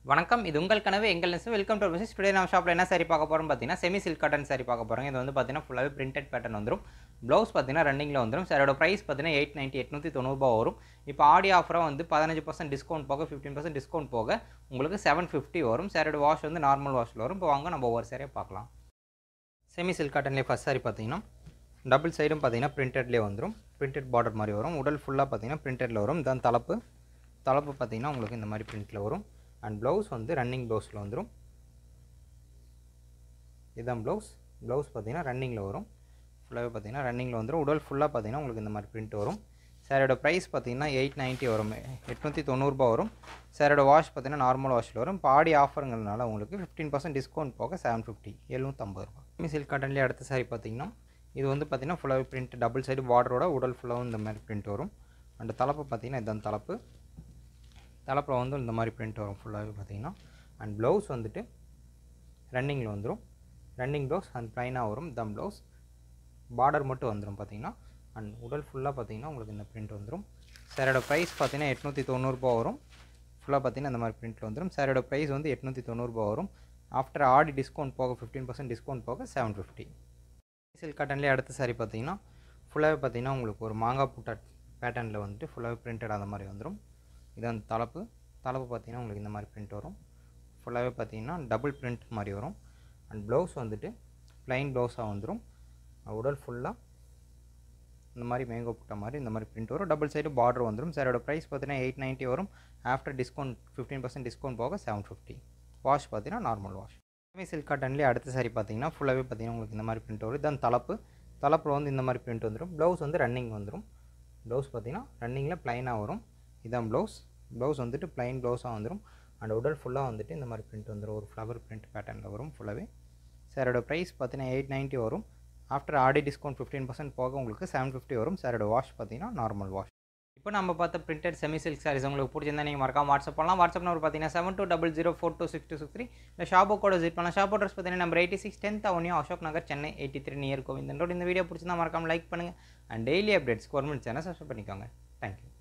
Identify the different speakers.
Speaker 1: வணக்கம் இது உங்கள் கனவு எங்கள் நெசவு வெல்கம் டு பிசினஸ் டுடே நம்ம ஷாப்பில் என்ன சாரி பார்க்க போகிறோம் பார்த்தீங்கன்னா செமி சில்க் காட்டன் சாரி பார்க்க போகிறோம் இது வந்து பார்த்தீங்கன்னா ஃபுல்லாகவே பிரிண்டட் பேட்டர்ன் வந்துடும் ப்ளவுஸ் பார்த்தீங்கன்னா ரன்னிங்கில் வந்துடும் சாரோட ப்ரைஸ் பார்த்தீங்கன்னா எயிட் நைன்ட்டி எட்நூற்றி தொண்ணூறுபா வரும் இப்போ ஆடி ஆஃபராக வந்து பதினஞ்சு பர்சன்ட் டிஸ்கவுண்ட் போக ஃபிஃப்டீன் பர்சன்ட் டிஸ்கவுண்ட் போக உங்களுக்கு செவன் ஃபிஃப்டி வரும் சாரோட வாஷ் வந்து நார்மல் வாஷில் வரும் இப்போ வாங்க நம்ம ஒவ்வொரு சாரியாக பார்க்கலாம் செமி சில்க் காட்டன்லேயே ஃபஸ்ட் சாரி பார்த்தீங்கன்னா டபுள் சைடும் பார்த்தீங்கன்னா பிரிண்டட்லேயே வந்துடும் பிரிண்டட் பார்டர் மாதிரி வரும் உடல் ஃபுல்லாக பார்த்தீங்கன்னா பிரிண்டடில் வரும் தான் தலைப்பு தலைப்பு பார்த்தீங்கன்னா உங்களுக்கு இந்த மாதிரி பிரிண்டில் வரும் அண்ட் ப்ளவுஸ் வந்து ரன்னிங் ப்ளவுஸில் வந்துடும் இதுதான் ப்ளவுஸ் ப்ளவுஸ் பார்த்தீங்கன்னா ரன்னிங்கில் வரும் ஃபுல்லாகவே பார்த்தீங்கன்னா ரன்னிங்கில் வந்துடும் உடல் ஃபுல்லாக பார்த்தீங்கன்னா உங்களுக்கு இந்த மாதிரி பிரிண்ட் வரும் சாரோட ப்ரைஸ் பார்த்தீங்கன்னா எயிட் நைன்ட்டி வரும் எட்நூற்றி தொண்ணூறுபா வரும் சாரோட வாஷ் பார்த்தீங்கன்னா நார்மல் வாஷில் வரும் இப்போ ஆடி ஆஃபருங்கிறதுனால உங்களுக்கு ஃபிஃப்டீன் பர்சன்ட் டிஸ்கவுண்ட் போக செவன் ஃபிஃப்டி எழுநூற்றம்பது ரூபா செமி சில்க் காட்டன்லேயே அடுத்த சாரி பார்த்தீங்கன்னா இது வந்து பார்த்தீங்கன்னா ஃபுல்லாகவே பிரிண்ட் டபுள் சைடு பார்டரோட உடல் ஃபுல்லாகவும் இந்த மாதிரி பிரிண்ட் வரும் அண்ட் தலைப்பு பார்த்தீங்கன்னா இதுதான் தலைப்பு தலைப்பில் வந்து இந்த மாதிரி பிரிண்ட் வரும் ஃபுல்லாகவே பார்த்தீங்கன்னா அண்ட் ப்ளவுஸ் வந்துட்டு ரன்னிங்கில் வந்துடும் ரன்னிங் ப்ளவுஸ் அண்ட் ப்ளைனாக வரும் தம் ப்ளவுஸ் பார்டர் மட்டும் வந்துடும் பார்த்தீங்கன்னா அண்ட் உடல் ஃபுல்லாக பார்த்தீங்கன்னா உங்களுக்கு இந்த பிரிண்ட் வந்துடும் சாரோட ப்ரைஸ் பார்த்தீங்கன்னா எட்நூற்றி தொண்ணூறுபா வரும் ஃபுல்லாக பார்த்தீங்கன்னா இந்த மாதிரி பிரிண்ட்டில் வந்துடும் சாரோட ப்ரைஸ் வந்து எட்நூற்றி தொண்ணூறுபா வரும் ஆஃப்டர் ஆடி டிஸ்கவுண்ட் போக ஃபிஃப்டீன் பர்சன்ட் டிஸ்கவுண்ட் போக செவன் ஃபிஃப்டி சில்க் காட்டன்லேயே அடுத்த சாரி பார்த்தீங்கன்னா ஃபுல்லாகவே பார்த்தீங்கன்னா உங்களுக்கு ஒரு மாங்காய் புட்டா பேட்டர்னில் வந்துட்டு ஃபுல்லாகவே பிரிண்டட் அந்த மாதிரி வந்துடும் இது அந்த தலைப்பு தலைப்பு பார்த்தீங்கன்னா உங்களுக்கு இந்த மாதிரி பிரிண்ட் வரும் ஃபுல்லாகவே பார்த்தீங்கன்னா டபுள் பிரிண்ட் மாதிரி வரும் அண்ட் ப்ளவுஸ் வந்துட்டு ப்ளைன் ப்ளவுஸாக வந்துடும் உடல் ஃபுல்லாக இந்த மாதிரி மேங்கோ புட்ட மாதிரி இந்த மாதிரி பிரிண்ட் வரும் டபுள் சைடு பார்டர் வந்துடும் சாரோட ப்ரைஸ் பார்த்தீங்கன்னா எயிட் நைன்ட்டி வரும் after discount fifteen percent discount போக செவன் ஃபிஃப்டி வாஷ் பார்த்தீங்கன்னா நார்மல் வாஷ் செமி சில்க் காட்டன்லேயே அடுத்த சாரி பார்த்தீங்கன்னா ஃபுல்லாகவே பார்த்தீங்கன்னா உங்களுக்கு இந்த மாதிரி பிரிண்ட் வரும் இதுதான் தலைப்பு தலைப்பில் வந்து இந்த மாதிரி பிரிண்ட் வந்துடும் ப்ளவுஸ் வந்து ரன்னிங் வந்துடும் ப்ளவுஸ் பார்த்தீங்கன்னா ரன்னிங்கில் ப்ளைனாக வரும் இதான் ப்ளவுஸ் ப்ளவுஸ் வந்துட்டு ப்ளைன் ப்ளவுஸாக வந்துடும் அண்ட் உடல் ஃபுல்லாக வந்துட்டு இந்த மாதிரி பிரிண்ட் வந்துடும் ஒரு ஃப்ளவர் பிரிண்ட் பேட்டர்னில் வரும் ஃபுல்லாகவே சாரோட ப்ரைஸ் பார்த்தீங்கன்னா எயிட் நைன்ட்டி வரும் after Aadi discount fifteen percent போக உங்களுக்கு செவன் ஃபிஃப்டி வரும் சாரோட வாஷ் பார்த்தீங்கன்னா நார்மல் வாஷ் இப்போ நம்ம பார்த்த பிரிண்டட் செமி சில்க் சாரீஸ் உங்களுக்கு பிடிச்சிருந்தா நீங்கள் மறக்காம வாட்ஸ்அப் பண்ணலாம் வாட்ஸ்அப் நம்பர் பார்த்தீங்கன்னா seven two double zero four two six two six three இந்த ஷாப்போ கூட விசிட் பண்ணலாம் ஷாப் அட்ரஸ் பார்த்தீங்கன்னா நம்பர் எயிட்டி சிக்ஸ் டென்த் அவனியும் Ashok Nagar Chennai eighty three near Govindan road இந்த வீடியோ பிடிச்சிருந்தா மறக்காம லைக் பண்ணுங்கள் and daily updates government channel subscribe பண்ணிக்கோங்க தேங்க்யூ